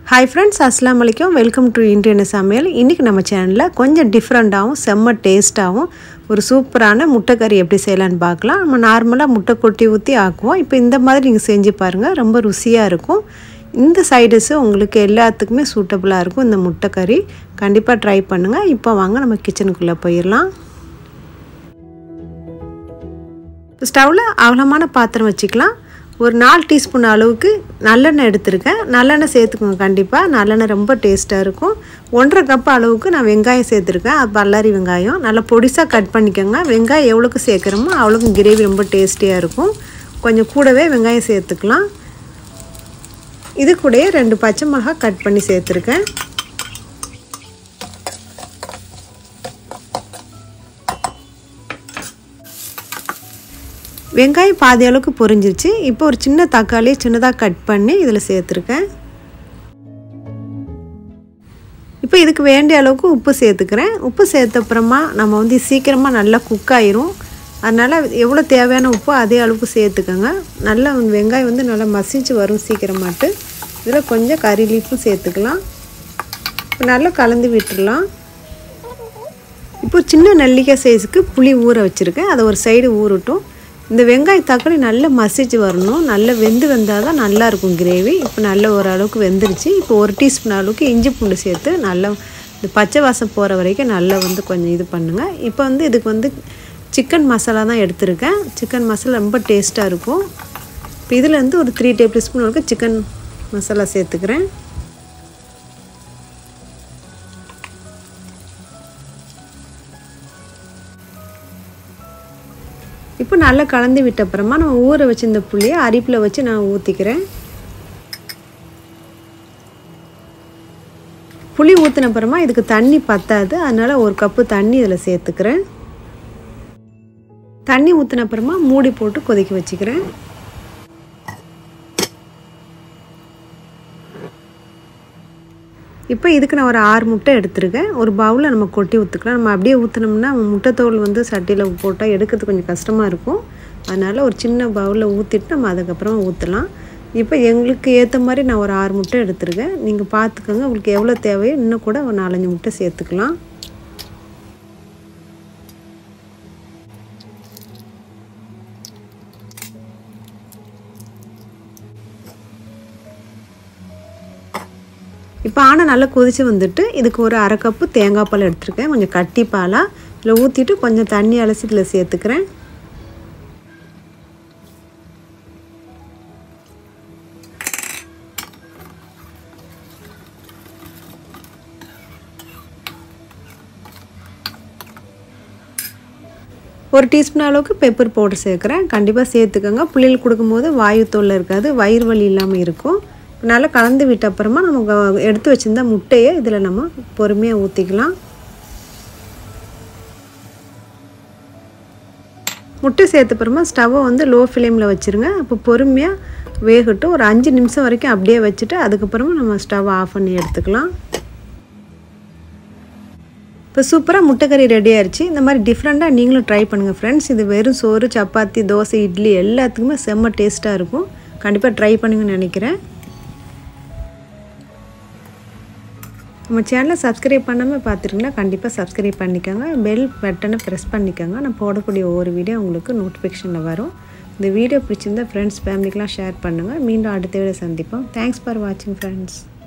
hi friends அஸ்லாம் வலைக்கம் welcome to Indian சமையல் இன்றைக்கி நம்ம சேனலில் கொஞ்சம் டிஃப்ரெண்ட்டாகவும் செம்ம டேஸ்ட்டாகவும் ஒரு சூப்பரான முட்டைக்கறி எப்படி செய்யலான்னு பார்க்கலாம் நம்ம நார்மலாக முட்டை கொட்டி ஊற்றி ஆக்குவோம் இப்போ இந்த மாதிரி நீங்கள் செஞ்சு பாருங்கள் ரொம்ப ருசியாக இருக்கும் இந்த சைடஸு உங்களுக்கு எல்லாத்துக்குமே சூட்டபுளாக இருக்கும் இந்த முட்டைக்கறி கண்டிப்பாக ட்ரை பண்ணுங்கள் இப்போ வாங்க நம்ம கிச்சனுக்குள்ளே போயிடலாம் ஸ்டவ்வில் அகலமான பாத்திரம் வச்சுக்கலாம் ஒரு நாலு டீஸ்பூன் அளவுக்கு நல்லெண்ணெய் எடுத்திருக்கேன் நல்லெண்ணெய் சேர்த்துக்கோங்க கண்டிப்பாக நல்லெண்ணெய் ரொம்ப டேஸ்ட்டாக இருக்கும் ஒன்றரை கப் அளவுக்கு நான் வெங்காயம் சேர்த்துருக்கேன் அது பல்லாரி வெங்காயம் நல்லா பொடிசாக கட் பண்ணிக்கோங்க வெங்காயம் எவ்வளோக்கு சேர்க்குறோமோ அவ்வளோக்கு கிரேவி ரொம்ப டேஸ்டியாக இருக்கும் கொஞ்சம் கூடவே வெங்காயம் சேர்த்துக்கலாம் இது கூடயே ரெண்டு பச்சை மிளகா கட் பண்ணி சேர்த்துருக்கேன் வெங்காயம் பாதி அளவுக்கு பொரிஞ்சிருச்சு இப்போ ஒரு சின்ன தக்காளி சின்னதாக கட் பண்ணி இதில் சேர்த்துருக்கேன் இப்போ இதுக்கு வேண்டிய அளவுக்கு உப்பு சேர்த்துக்கிறேன் உப்பு சேர்த்தப்புறமா நம்ம வந்து சீக்கிரமாக நல்லா குக் ஆயிரும் அதனால் எவ்வளோ தேவையான உப்போ அதே அளவுக்கு சேர்த்துக்கோங்க நல்லா வெங்காயம் வந்து நல்லா மசிச்சு வரும் சீக்கிரமாட்டு இதில் கொஞ்சம் கறி லீஃபும் சேர்த்துக்கலாம் இப்போ நல்லா கலந்து விட்டுடலாம் இப்போ சின்ன நெல்லிக்காய் சைஸுக்கு புளி ஊற வச்சுருக்கேன் அதை ஒரு சைடு ஊறட்டும் இந்த வெங்காய தக்காளி நல்லா மசிச்சு வரணும் நல்லா வெந்து வந்தால் தான் நல்லாயிருக்கும் கிரேவி இப்போ நல்ல ஓரளவுக்கு வெந்துருச்சு இப்போ ஒரு டீஸ்பூன் அளவுக்கு இஞ்சி பூண்டு சேர்த்து நல்லா இந்த பச்சை வாசம் போகிற வரைக்கும் நல்லா வந்து கொஞ்சம் இது பண்ணுங்கள் இப்போ வந்து இதுக்கு வந்து சிக்கன் மசாலா தான் எடுத்திருக்கேன் சிக்கன் மசாலா ரொம்ப டேஸ்ட்டாக இருக்கும் இப்போ இதில் வந்து ஒரு த்ரீ டேபிள் ஸ்பூன் அளவுக்கு சிக்கன் மசாலா சேர்த்துக்கிறேன் இப்போ நல்லா கலந்து விட்ட அப்புறமா நம்ம ஊற வச்சிருந்த புளியை அரிப்பில் வச்சு நான் ஊற்றிக்கிறேன் புளி ஊற்றின அப்புறமா இதுக்கு தண்ணி பத்தாது அதனால் ஒரு கப்பு தண்ணி இதில் சேர்த்துக்கிறேன் தண்ணி ஊற்றின அப்புறமா மூடி போட்டு கொதிக்க வச்சுக்கிறேன் இப்போ இதுக்கு நான் ஒரு ஆறு முட்டை எடுத்துருக்கேன் ஒரு பவுலில் நம்ம கொட்டி ஊற்றுக்கலாம் நம்ம அப்படியே ஊற்றினோம்னா முட்டை தோல் வந்து சட்டியில் போட்டால் எடுக்கிறது கொஞ்சம் கஷ்டமாக இருக்கும் அதனால் ஒரு சின்ன பவுலில் ஊற்றிட்டு நம்ம அதுக்கப்புறமா ஊற்றலாம் இப்போ எங்களுக்கு ஏற்ற மாதிரி நான் ஒரு ஆறு முட்டை எடுத்துருக்கேன் நீங்கள் பார்த்துக்கோங்க உங்களுக்கு எவ்வளோ தேவையோ இன்னும் கூட ஒரு நாலஞ்சு முட்டை சேர்த்துக்கலாம் இப்போ ஆனால் நல்லா கொதித்து வந்துட்டு இதுக்கு ஒரு அரை கப்பு தேங்காய் பால் எடுத்துருக்கேன் கொஞ்சம் கட்டி பாலாக இதில் ஊற்றிட்டு கொஞ்சம் தண்ணி அலசி இதில் சேர்த்துக்கிறேன் ஒரு டீஸ்பூன் அளவுக்கு பெப்பர் பவுடர் சேர்க்குறேன் கண்டிப்பாக சேர்த்துக்கோங்க பிள்ளைகளுக்கு கொடுக்கும்போது வாயு தொல்லை இருக்காது வயிறு வலி இல்லாமல் இருக்கும் நல்லா கலந்து விட்ட அப்புறமா நம்ம எடுத்து வச்சுருந்த முட்டையை இதில் நம்ம பொறுமையாக ஊற்றிக்கலாம் முட்டை சேர்த்த அப்புறமா ஸ்டவ்வை வந்து லோ ஃப்ளேமில் வச்சுருங்க அப்போ பொறுமையாக வேகட்டும் ஒரு அஞ்சு நிமிஷம் வரைக்கும் அப்படியே வச்சுட்டு அதுக்கப்புறமா நம்ம ஸ்டவ் ஆஃப் பண்ணி எடுத்துக்கலாம் இப்போ சூப்பராக முட்டைக்கறி ரெடி ஆயிடுச்சு இந்த மாதிரி டிஃப்ரெண்ட்டாக நீங்களும் ட்ரை பண்ணுங்கள் ஃப்ரெண்ட்ஸ் இது வெறும் சோறு சப்பாத்தி தோசை இட்லி எல்லாத்துக்குமே செம்ம டேஸ்ட்டாக இருக்கும் கண்டிப்பாக ட்ரை பண்ணுங்கன்னு நினைக்கிறேன் நம்ம சேனலை சப்ஸ்கிரைப் பண்ணாமல் பார்த்துருங்கன்னா கண்டிப்பாக சப்ஸ்கிரைப் பண்ணிக்கோங்க பெல் பட்டனை ப்ரெஸ் பண்ணிக்கோங்க நான் போடக்கூடிய ஒவ்வொரு வீடியோ உங்களுக்கு நோட்டிஃபிகேஷனில் வரும் இந்த வீடியோ பிடிச்சிருந்தா ஃப்ரெண்ட்ஸ் ஃபேமிலிக்கெலாம் ஷேர் பண்ணுங்கள் மீண்டும் அடுத்த வீடியோ சந்திப்போம் தேங்க்ஸ் ஃபார் வாட்சிங் ஃப்ரெண்ட்ஸ்